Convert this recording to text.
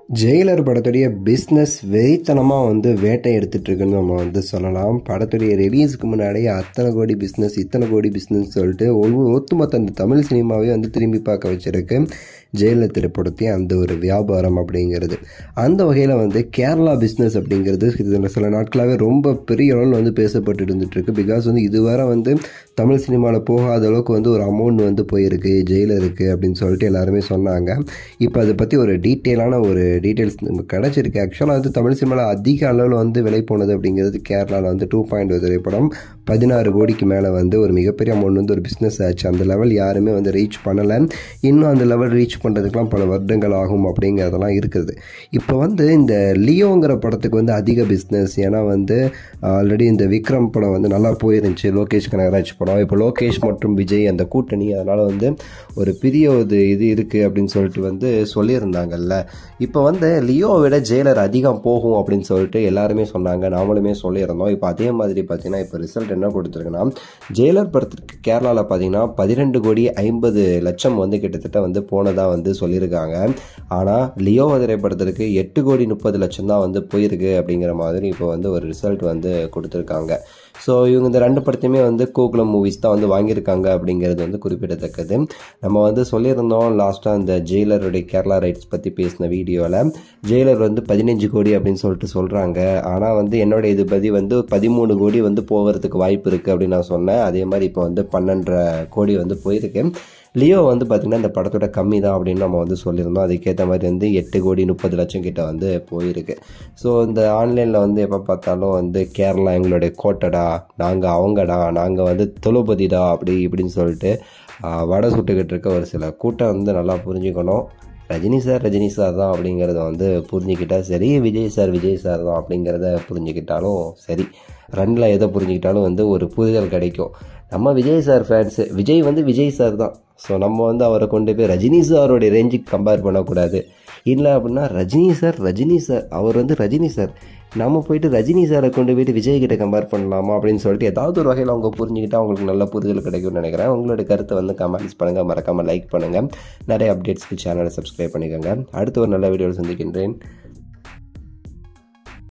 Jailer படத்துடைய business வெறித்தனமாக வந்து வேட்டை எடுத்துகிட்டு இருக்குன்னு நம்ம வந்து சொல்லலாம் படத்துடைய ரிலீஸுக்கு முன்னாடியே அத்தனை கோடி பிஸ்னஸ் இத்தனை கோடி பிஸ்னஸ் சொல்லிட்டு ஒழு ஒட்டுமொத்த அந்த தமிழ் சினிமாவே வந்து திரும்பி பார்க்க வச்சிருக்கு ஜெயிலர் திரைப்படத்தையும் அந்த ஒரு வியாபாரம் அப்படிங்கிறது அந்த வகையில் வந்து கேரளா பிஸ்னஸ் அப்படிங்கிறது இது சில நாட்களாகவே ரொம்ப பெரிய அளவில் வந்து பேசப்பட்டு இருந்துட்டு இருக்கு பிகாஸ் வந்து இதுவரை வந்து தமிழ் சினிமாவில் போகாத அளவுக்கு வந்து ஒரு அமௌண்ட் வந்து போயிருக்கு ஜெயிலருக்கு அப்படின்னு சொல்லிட்டு எல்லாருமே சொன்னாங்க இப்போ அதை பற்றி ஒரு டீட்டெயிலான ஒரு டீட்டெயில்ஸ் நமக்கு கிடச்சிருக்கு ஆக்சுவலாக வந்து தமிழ் சினிமாவில் அதிக அளவில் வந்து விலை போனது அப்படிங்கிறது கேரளாவில் வந்து டூ பாயிண்ட் திரைப்படம் பதினாறு கோடிக்கு மேலே வந்து ஒரு மிகப்பெரிய அமௌண்ட் வந்து ஒரு பிஸ்னஸ் ஆச்சு அந்த லெவல் யாருமே வந்து ரீச் பண்ணலை இன்னும் அந்த லெவல் ரீச் பண்ணுறதுக்கெலாம் பல வருடங்கள் ஆகும் அப்படிங்கிறதெல்லாம் இருக்குது இப்போ வந்து இந்த லியோங்கிற படத்துக்கு வந்து அதிக பிஸ்னஸ் ஏன்னா வந்து ஆல்ரெடி இந்த விக்ரம் படம் வந்து நல்லா போயிருந்துச்சு லோகேஷ் கனகராஜ் படம் இப்போ லோகேஷ் மற்றும் விஜய் அந்த கூட்டணி அதனால் வந்து ஒரு பெரிய ஒரு இது இருக்குது அப்படின்னு சொல்லிட்டு வந்து சொல்லியிருந்தாங்கல்ல இப்போ வந்து லியோவை விட ஜெயிலர் அதிகம் போகும் அப்படின்னு சொல்லிட்டு எல்லாருமே சொன்னாங்க நாமளுமே சொல்லியிருந்தோம் இப்போ அதே மாதிரி பார்த்தீங்கன்னா இப்போ ரிசல்ட் என்ன கொடுத்துருக்குன்னா ஜெயிலர் படத்துக்கு கேரளாவில் பார்த்தீங்கன்னா பதிரெண்டு கோடி ஐம்பது லட்சம் வந்து கிட்டத்தட்ட வந்து போனதாக வந்து சொல்லியிருக்காங்க ஆனால் லியோ திரைப்படத்திற்கு எட்டு கோடி முப்பது லட்சம் தான் வந்து போயிருக்கு அப்படிங்கிற மாதிரி இப்போ வந்து ஒரு ரிசல்ட் வந்து கொடுத்துருக்காங்க ஸோ இவங்க இந்த ரெண்டு படத்தையுமே வந்து கோகுலம் மூவிஸ் தான் வந்து வாங்கியிருக்காங்க அப்படிங்கிறது வந்து குறிப்பிடத்தக்கது நம்ம வந்து சொல்லியிருந்தோம் லாஸ்ட்டாக இந்த ஜெயிலருடைய கேரளா ரைட்ஸ் பற்றி பேசின வீடியோவில் ஜெயிலர் வந்து பதினஞ்சு கோடி அப்படின்னு சொல்லிட்டு சொல்கிறாங்க ஆனால் வந்து என்னோட இது பதி வந்து பதிமூணு கோடி வந்து போகிறதுக்கு வாய்ப்பு இருக்குது அப்படின்னு நான் சொன்னேன் அதே மாதிரி இப்போ வந்து பன்னெண்டரை கோடி வந்து போயிருக்கு லியோ வந்து பார்த்திங்கன்னா இந்த படத்தோட கம்மி தான் அப்படின்னு நம்ம வந்து சொல்லியிருந்தோம் அதுக்கேற்ற மாதிரி வந்து எட்டு கோடி முப்பது லட்சம் கிட்ட வந்து போயிருக்கு ஸோ இந்த ஆன்லைனில் வந்து எப்போ பார்த்தாலும் வந்து கேரளா எங்களுடைய கோட்டடா நாங்கள் அவங்கடா நாங்கள் வந்து தொழுபதிடா அப்படி இப்படின்னு சொல்லிட்டு வடை சுட்டுக்கிட்டு இருக்க ஒரு சில கூட்டம் வந்து நல்லா புரிஞ்சுக்கணும் ரஜினி சார் ரஜினி சார் தான் அப்படிங்கிறத வந்து புரிஞ்சுக்கிட்டா சரி விஜய் சார் விஜய் சார் தான் அப்படிங்கிறத புரிஞ்சுக்கிட்டாலும் சரி ரன்னில் எதை புரிஞ்சுக்கிட்டாலும் வந்து ஒரு புரிதல் கிடைக்கும் நம்ம விஜய் சார் ஃபேன்ஸு விஜய் வந்து விஜய் சார் தான் ஸோ நம்ம வந்து அவரை கொண்டு போய் ரஜினி சாரோடைய ரேஞ்சுக்கு கம்பேர் பண்ணக்கூடாது இல்லை அப்படின்னா ரஜினி சார் ரஜினி சார் அவர் வந்து ரஜினி சார் நம்ம போயிட்டு ரஜினி சாரை கொண்டு போயிட்டு விஜய் கிட்ட கம்பேர் பண்ணலாமா அப்படின்னு சொல்லிட்டு ஏதாவது ஒரு வகையில் அவங்க புரிஞ்சுக்கிட்டா அவங்களுக்கு நல்ல புரிதல் கிடைக்கும்னு நினைக்கிறேன் உங்களோட கருத்தை வந்து கமெண்ட்ஸ் பண்ணுங்கள் மறக்காமல் லைக் பண்ணுங்கள் நிறைய அப்டேட்ஸ்க்கு சேனலை சப்ஸ்கிரைப் பண்ணிக்கோங்க அடுத்து ஒரு நல்ல வீடியோவில் சந்திக்கின்றேன்